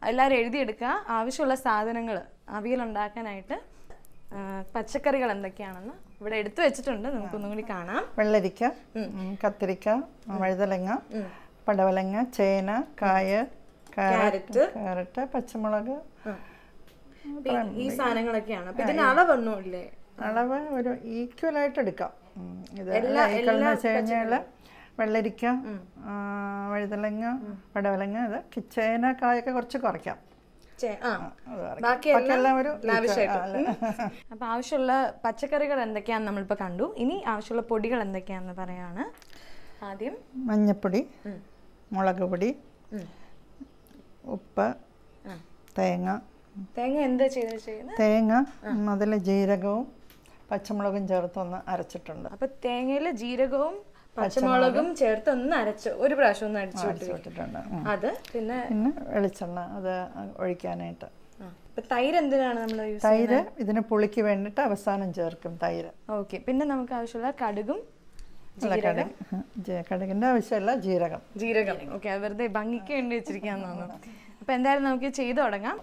എല്ലാവരും എഴുതിയെടുക്കുക ആവശ്യമുള്ള സാധനങ്ങൾ അവിയൽ ഉണ്ടാക്കാനായിട്ട് ആ, പച്ചക്കറികൾ എന്തൊക്കെയാണെന്ന് ഇവിടെ എടുത്തു വെച്ചിട്ടുണ്ട് നമുക്കൊന്നും കൂടി കാണാം വെള്ളരിക്ക ഉം, കത്തിരിക്ക വഴുതലങ്ങ പടവലങ്ങ ചേന കായ ക്യാരറ്റ് ക്യാരറ്റ് പച്ചമുളക് പിന്നെ ഈ സാധനങ്ങളൊക്കെയാണ് അപ്പൊ ഇതിന് അളവൊന്നും ഇല്ലേ അളവ് ഒരു ഈക്വൽ ആയിട്ട് എടുക്കാം ഉം, ഇത് ഈക്വൽ എന്ന് വെച്ച് കഴിഞ്ഞാൽ വെള്ളരിക്ക ആ, വഴുതലങ്ങ പടവലങ്ങ ഇത് ചേന കായൊക്കെ കുറച്ച് കുറയ്ക്കാം ചെ- ആ അത് കുറയ്ക്കാം. ബാക്കിയെല്ലാം ബാക്കിയെല്ലാം ഒരു ലാവിഷായിട്ട്. equal, ആ, അല്ല. അപ്പൊ ആവശ്യമുള്ള പച്ചക്കറികൾ എന്തൊക്കെയാണെന്ന് നമ്മളിപ്പോ കണ്ടു ഇനി ആവശ്യമുള്ള പൊടികൾ എന്തൊക്കെയാണെന്ന് പറയാണ് ആദ്യം മഞ്ഞപ്പൊടി ഉം. മുളക് പൊടി ഉം. ഉപ്പ് ആ. തേങ്ങ തേങ്ങ എന്താ ചെയ്ത് ചെയ്യുന്നത് തേങ്ങ അതിൽ ജീരകവും പച്ചമുളകും ചേർത്തൊന്ന് അരച്ചിട്ടുണ്ട് അപ്പൊ തേങ്ങയില് ജീരകവും പച്ചമുളകും ചേർത്ത് ഒന്ന് അരച്ച് ഒരു പ്രാവശ്യം ഒന്ന് അടിച്ചു വിട്ടു ഇട്ടിട്ടുണ്ട് ഉം. അത് പിന്നെ പിന്നെ വെളിച്ചെണ്ണ അത് ഒഴിക്കാനായിട്ട് ആ, ഇപ്പൊ തൈര് എന്തിനാണ് നമ്മൾ യൂസ് തൈര് ഇതിന് പുളിക്ക് വേണ്ടിയിട്ട് അവസാനം ചേർക്കും തൈര് ഓക്കെ പിന്നെ നമുക്ക് ആവശ്യമുള്ള കടുകും അല്ല കടുക് ജ- കടുകിൻ്റെ ആവശ്യമില്ല ജീരകം ജീരകം ഓക്കെ വെറുതെ ഭംഗിക്ക് വേണ്ടി വെച്ചിരിക്കാന്ന് തോന്നുന്നു അപ്പൊ എന്തായാലും നമുക്ക് ചെയ്തു തുടങ്ങാം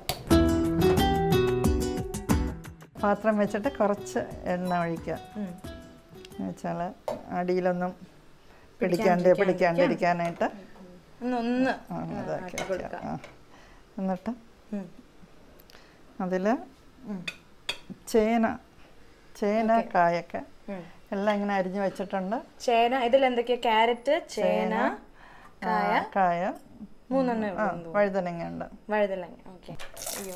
പാത്രം വെച്ചിട്ട് കുറച്ച് എണ്ണ ഒഴിക്കുക ഉം. വെച്ചാൽ അടിയിലൊന്നും പിടിക്കാണ്ട് പിടിക്കാണ്ടിരിക്കാനായിട്ട് ഒന്ന് ഒന്ന് ആ, അതാക്കി ആക്കി വെക്കുക ആ. എന്നിട്ട് ഉം. അതിൽ ചേന ചേന കായൊക്കെ ഉം. എല്ലാം ഇങ്ങനെ അരിഞ്ഞു വെച്ചിട്ടുണ്ട് ചേന ഇതിൽ എന്തൊക്കെയാ ക്യാരറ്റ് ചേന ആ, കായ മൂന്നെണ്ണം ആ വഴുതനങ്ങ ഉണ്ട് വഴുതലങ്ങ ഓക്കെ അയ്യോ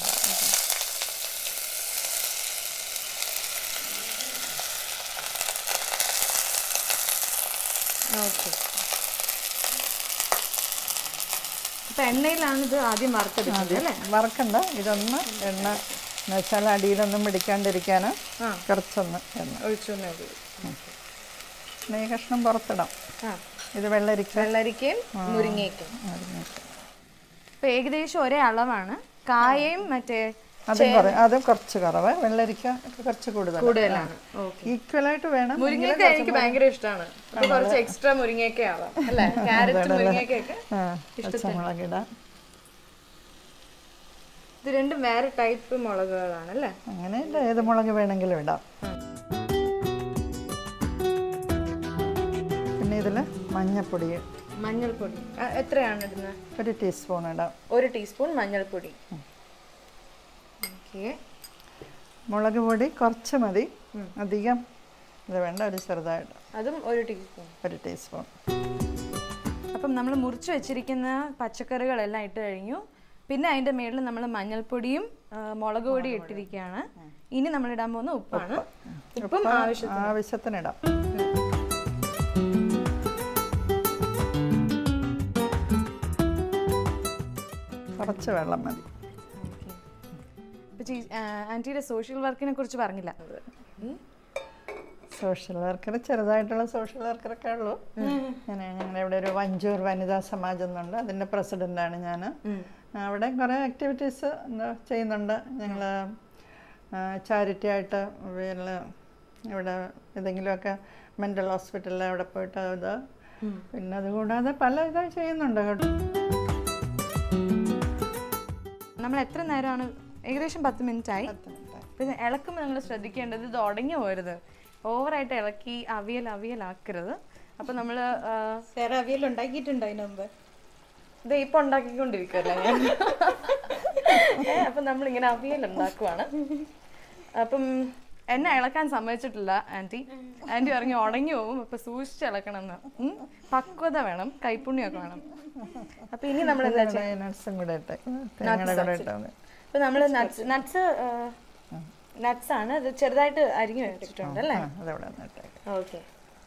ഓക്കെ അപ്പൊ എണ്ണയിലാണ് ഇത് ആദ്യം വറുത്തെടുക്കുന്നത് അല്ലേ വറക്കണ്ട ഇതൊന്ന് എണ്ണ എന്ന് വെച്ചാൽ അടിയിലൊന്നും പിടിക്കാണ്ടിരിക്കാൻ ആ. കുറച്ചൊന്ന് എണ്ണ ഒഴിച്ചു മതി നെയ് കഷ്ണം പുറത്തിടാം ആ ഇത് വെള്ളരിക്ക വെള്ളരിക്കയും മുരിങ്ങയ്ക്കും അരിഞ്ഞിട്ട്. അപ്പൊ ഏകദേശം ഒരേ അളവാണ് കായയും മറ്റേ അതും കുറേ അതും കുറച്ച് കുറവ് വെള്ളരിക്ക ഒക്കെ കുറച്ച് കൂടുതൽ കൂടുതലാണ് ഓക്കെ ഈക്വലായിട്ട് വേണം മുരിങ്ങയ്ക്ക എനിക്ക് ഭയങ്കര ഇഷ്ടമാണ് അപ്പൊ കുറച്ച് എക്സ്ട്രാ മുരിങ്ങയ്ക്ക ആവാം അല്ലെ ക്യാരറ്റ് മുരിങ്ങയ്ക്കൊക്കെ ആ, പച്ചമുളക് ഇടാം ഇത് രണ്ടും വേറെ ടൈപ്പ് മുളകുകളാണ് അല്ലേ അങ്ങനെ ഇല്ല ഏത് മുളക് വേണമെങ്കിലും ഇടാം പിന്നെ ഇതിൽ മഞ്ഞപ്പൊടി മഞ്ഞൾപ്പൊടി ആ, എത്രയാണ് ഇടുന്നത് ഒരു ടീസ്പൂൺ ഇടാം ഒരു ടീസ്പൂൺ മഞ്ഞൾപ്പൊടി ഓക്കെ മുളക് പൊടി കുറച്ച് മതി അധികം ഇത് വേണ്ട ഒരു ചെറുതായിട്ട് അതും ഒരു ടീസ്പൂൺ ഒരു ടീസ്പൂൺ അപ്പം നമ്മൾ മുറിച്ച് വെച്ചിരിക്കുന്ന പച്ചക്കറികളെല്ലാം ഇട്ട് കഴിഞ്ഞു പിന്നെ അതിൻ്റെ മേളിൽ നമ്മൾ മഞ്ഞൾപ്പൊടിയും ആ, മുളക് പൊടിയും ഇട്ടിരിക്കുകയാണ് ഇനി നമ്മൾ ഇടാൻ പോകുന്ന ഉപ്പാണ് ഉപ്പും ആവശ്യം ആവശ്യത്തിനിടാം കുറച്ച് വെള്ളം മതി ഇപ്പൊ ആന്റിയുടെ സോഷ്യൽ വർക്കിനെ കുറിച്ച് പറഞ്ഞില്ല ഉം. സോഷ്യൽ വർക്കർ ചെറുതായിട്ടുള്ള സോഷ്യൽ വർക്കറൊക്കെ ഉള്ളൂ ഞാൻ ഞങ്ങളുടെ ഇവിടെ ഒരു വഞ്ചൂർ വനിതാ സമാജം എന്നുണ്ട് അതിൻ്റെ പ്രസിഡൻ്റാണ് ഞാൻ അവിടെ കുറേ ആക്ടിവിറ്റീസ് ചെയ്യുന്നുണ്ട് ഞങ്ങൾ ചാരിറ്റി ആയിട്ട് പിന്നെ ഇവിടെ ഏതെങ്കിലുമൊക്കെ മെൻ്റൽ ഹോസ്പിറ്റലിൽ അവിടെ പോയിട്ട് ഇത് പിന്നെ അതുകൂടാതെ പല ഇത് ചെയ്യുന്നുണ്ട് കേട്ടോ നമ്മൾ എത്ര നേരമാണ് ഏകദേശം പത്ത് മിനിറ്റ് ആയി പിന്നെ ഇളക്കുമ്പോൾ നിങ്ങൾ ശ്രദ്ധിക്കേണ്ടത് ഇത് ഉടഞ്ഞു പോരുത് ഓവറായിട്ട് ഇളക്കി അവിയൽ അവിയലാക്കരുത് അപ്പം നമ്മൾ വേറെ അവിയൽ ഉണ്ടാക്കിയിട്ടുണ്ടോ അതിന് മുമ്പ് ഇത് ഇപ്പൊ ഉണ്ടാക്കിക്കൊണ്ടിരിക്കുവല്ലേ ഞാൻ ഏ, അപ്പം നമ്മളിങ്ങനെ അവിയൽ ഉണ്ടാക്കുവാണ് അപ്പം എന്നെ ഇളക്കാൻ സമ്മതിച്ചിട്ടില്ല ആന്റി ആന്റി പറഞ്ഞു ഉടങ്ങി പോകും അപ്പൊ സൂക്ഷിച്ച് ഇളക്കണം എന്ന് ഉം. പക്വത വേണം കൈപ്പുണ്യമൊക്കെ വേണം അപ്പൊ ഇനി നമ്മൾ എന്താ ചെയ്യുക നട്ട്സും കൂടെ ഇട്ട് തേങ്ങയുടെ കൂടെ ഇട്ടാൽ മതി അപ്പൊ നമ്മൾ നട്ട്സ് നട്ട്സ് നട്ട്സ് ആണ് ഇത് ചെറുതായിട്ട് അരിഞ്ഞു വെച്ചിട്ടുണ്ട് അല്ലേ ആ അതവിടെ ഒന്ന് ഇട്ടേക്കാം ഓക്കെ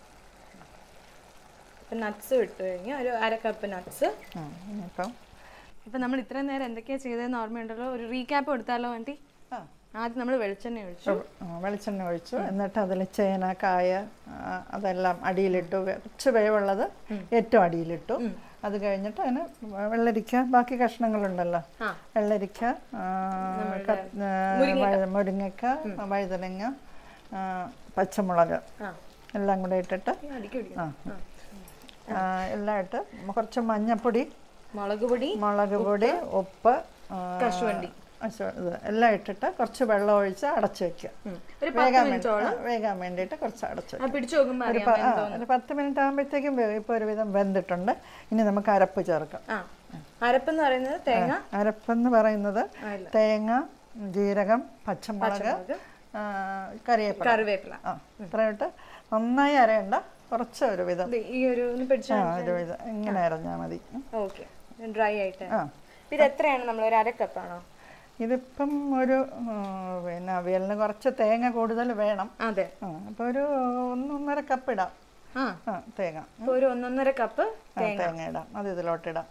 ഇപ്പൊ നട്ട്സ് ഇട്ട് കഴിഞ്ഞു ഒരു അര കപ്പ് നട്ട്സ് ആ ഇനിയിപ്പം ഇപ്പൊ നമ്മൾ ഇത്രയും നേരം എന്തൊക്കെയാ ചെയ്തതെന്ന് ഓർമ്മയുണ്ടല്ലോ ഒരു റീക്യാപ്പ് എടുത്താലോ ആന്റി ആ ആദ്യം നമ്മൾ വെളിച്ചെണ്ണ ഒഴിച്ചു ആ, വെളിച്ചെണ്ണ ഒഴിച്ചു എന്നിട്ട് അതിൽ ചേന കായ ആ, അതെല്ലാം അടിയിലിട്ടു വെ- കുറച്ച് വേവുള്ളത് ഏറ്റവും അടിയിലിട്ടു അത് കഴിഞ്ഞിട്ട് അതിന് വെള്ളരിക്ക ബാക്കി കഷ്ണങ്ങളുണ്ടല്ലോ ആ. വെള്ളരിക്ക ആ, ക- ആ, വഴ- മുരിങ്ങക്ക വഴുതനങ്ങ ആ, പച്ചമുളക് ആ എല്ലാം കൂടെ ഇട്ടിട്ട് അടിക്കി പിടിക്കും ആ ആ, എല്ലാം ഇട്ട് കുറച്ച് മഞ്ഞപ്പൊടി മുളക് പൊടി മുളക് പൊടി ഉപ്പ് ആ, കശുവണ്ടി. കശു- ഇത് എല്ലാം ഇട്ടിട്ട് കുറച്ച് വെള്ളം ഒഴിച്ച് അടച്ചു വെക്കുക ഉം. ഒരു പത്ത് വേകാൻ വേണ്ടി മിനിറ്റോളം ആ, വേകാൻ വേണ്ടിയിട്ട് കുറച്ച് അടച്ചു ആ പിടിച്ചു നോക്കുമ്പോ ഒരു അറിയാം പ- ആ, ഒരു പത്ത് മിനിറ്റ് ആകുമ്പോഴത്തേക്കും ഇപ്പോൾ ഒരുവിധം വെന്തിട്ടുണ്ട് ഇനി നമുക്ക് അരപ്പ് ചേർക്കാം ആ അരപ്പെന്ന് പറയുന്നത് തേങ്ങ അരപ്പെന്ന് പറയുന്നത് ആ, ഇല്ല. തേങ്ങ ജീരകം പച്ചമുളക് പച്ചമുളക്, ആ, കറിവേപ്പില കറിവേപ്പില ആ ഇത്രയിട്ട് നന്നായി അരയണ്ട കുറച്ച് ഒരു വിധം ഇത് ഈ ഒരു ഒന്ന് പിടിച്ചാ ആ ഒരു വിധം ഇങ്ങനെ അരഞ്ഞാൽ മതി ഉം. ഓക്കെ ഡ്രൈ ആയിട്ട് ആ ഇത് എത്രയാണ് നമ്മൾ ഒരു അരക്കപ്പാണോ ഇതിപ്പം ഒരു ആ, പിന്നെ അവിയലിന് കുറച്ച് തേങ്ങ കൂടുതൽ വേണം അതെ ആ അപ്പോൾ ഒരു ഒന്നൊന്നര കപ്പ് ഇടാം ആ ആ തേങ്ങ അപ്പൊ ഒരു ഒന്നൊന്നര കപ്പ് ആ, തേങ്ങ ഇടാം അത് ഇതിലോട്ടിടാം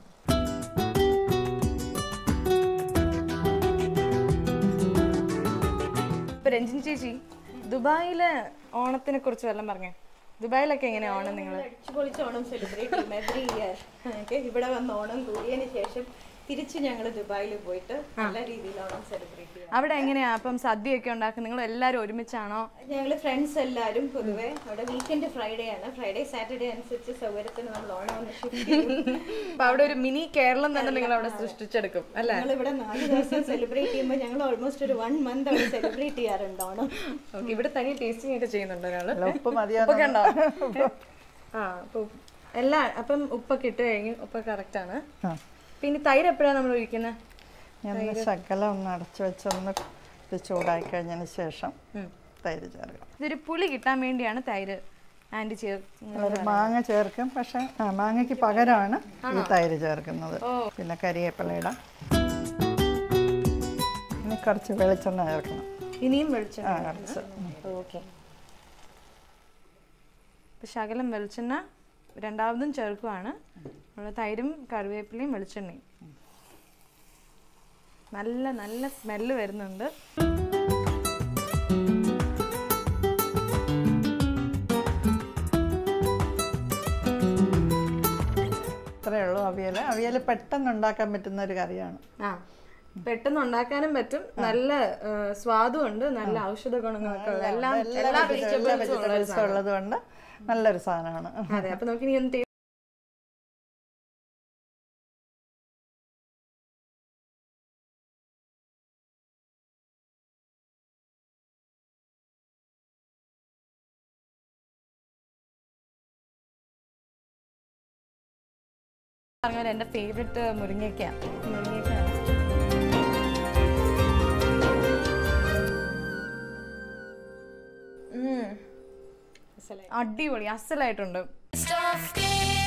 ഇപ്പൊ രഞ്ജിനി ചേച്ചി ദുബായിലെ ഓണത്തിനെ കുറിച്ച് വല്ലതും പറഞ്ഞേ ദുബായിലൊക്കെ എങ്ങനെയാ ഓണം നിങ്ങൾ അടിച്ചു പൊളിച്ച് ഓണം സെലിബ്രേറ്റ് ചെയ്യും എവറി ഇയർ ഇവിടെ വന്ന് ഓണം കൂടിയതിന് ശേഷം തിരിച്ച് ഞങ്ങൾ ദുബായിൽ പോയിട്ട് നല്ല രീതിയിൽ ഓണം സെലിബ്രേറ്റ് ചെയ്യും അവിടെ എങ്ങനെയാ അപ്പം സദ്യയൊക്കെ ഉണ്ടാക്കും നിങ്ങൾ എല്ലാവരും ഒരുമിച്ചാണോ ഞങ്ങൾ ഫ്രണ്ട്സ് എല്ലാവരും പൊതുവെ അവിടെ വീക്കെൻഡ് ഫ്രൈഡേ ആണ് ഫ്രൈഡേ സാറ്റർഡേ അനുസരിച്ച് സൗകര്യത്തിന് നമ്മൾ ഓണം ഒന്ന് ഷിഫ്റ്റ് ചെയ്യും അപ്പൊ അവിടെ ഒരു മിനി കേരളം തന്നെ നിങ്ങൾ അവിടെ സൃഷ്ടിച്ചെടുക്കും അല്ലേ ഞങ്ങൾ ഇവിടെ നാല് ദിവസം സെലിബ്രേറ്റ് ചെയ്യുമ്പോൾ ഞങ്ങൾ ഓൾമോസ്റ്റ് ഒരു വൺ മന്ത് അവിടെ സെലിബ്രേറ്റ് ചെയ്യാറുണ്ട് ഓണം ഓക്കെ ഇവിടെ തനി ടേസ്റ്റിംഗ് ഒക്കെ ചെയ്യുന്നുണ്ട് ഒരാള് അല്ല, ഉപ്പ് മതിയാ ഉപ്പൊക്കെ ഉണ്ടോ ആ അപ്പൊ എല്ലാ അപ്പം ഉപ്പൊക്കെ ഇട്ട് കഴിഞ്ഞു ഉപ്പ് കറക്റ്റ് ആണ് ആ പിന്നെ തൈര് എപ്പോഴാണ് നമ്മൾ ഒഴിക്കുന്നത് ഞാൻ ഒന്ന് ശകലം ഒന്ന് അടച്ചു വെച്ചൊന്ന് ഇത് ചൂടായി കഴിഞ്ഞതിന് ശേഷം തൈര് ചേർക്കാം ഇതൊരു പുളി കിട്ടാൻ വേണ്ടിയാണ് തൈര് ആന്റി ചേർക്കുന്നത് ഒരു മാങ്ങ ചേർക്കും പക്ഷെ ആ മാങ്ങയ്ക്ക് പകരമാണ് ഈ തൈര് ചേർക്കുന്നത് പിന്നെ കരിവേപ്പില ഇടാം ഇനി കുറച്ച് വെളിച്ചെണ്ണ ചേർക്കണം ഇനിയും വെളിച്ചെണ്ണ ആ കുറച്ച് ഉം. ഓക്കെ ശകലം വെളിച്ചെണ്ണ രണ്ടാമതും ചേർക്കുവാണ് നമ്മൾ തൈരും കറിവേപ്പിലയും വെളിച്ചെണ്ണയും നല്ല നല്ല സ്മെല്ല് വരുന്നുണ്ട് ഇത്രയേ ഉള്ളൂ അവിയൽ അവിയൽ പെട്ടെന്ന് ഉണ്ടാക്കാൻ പറ്റുന്ന ഒരു കറിയാണ് ആ പെട്ടെന്ന് ഉണ്ടാക്കാനും പറ്റും നല്ല ആ, സ്വാദും ഉണ്ട് നല്ല ഔഷധ ഗുണങ്ങളൊക്കെ ഉള്ള എല്ലാം എല്ലാ വെജിറ്റബിൾസും ഉള്ള ഒരു വെജിറ്റബിൾസ് സാധനം. ഉള്ളത് കൊണ്ട് നല്ലൊരു സാധനമാണ് അതെ അപ്പൊ നമുക്ക് ഇനി ഒന്ന് taste പറഞ്ഞ പോലെ എൻ്റെ ഫേവറേറ്റ് മുരിങ്ങയ്ക്ക മുരിങ്ങയ്ക്കാണ് ഉം. അടിപൊളി അസലായിട്ടുണ്ട് Stuff game.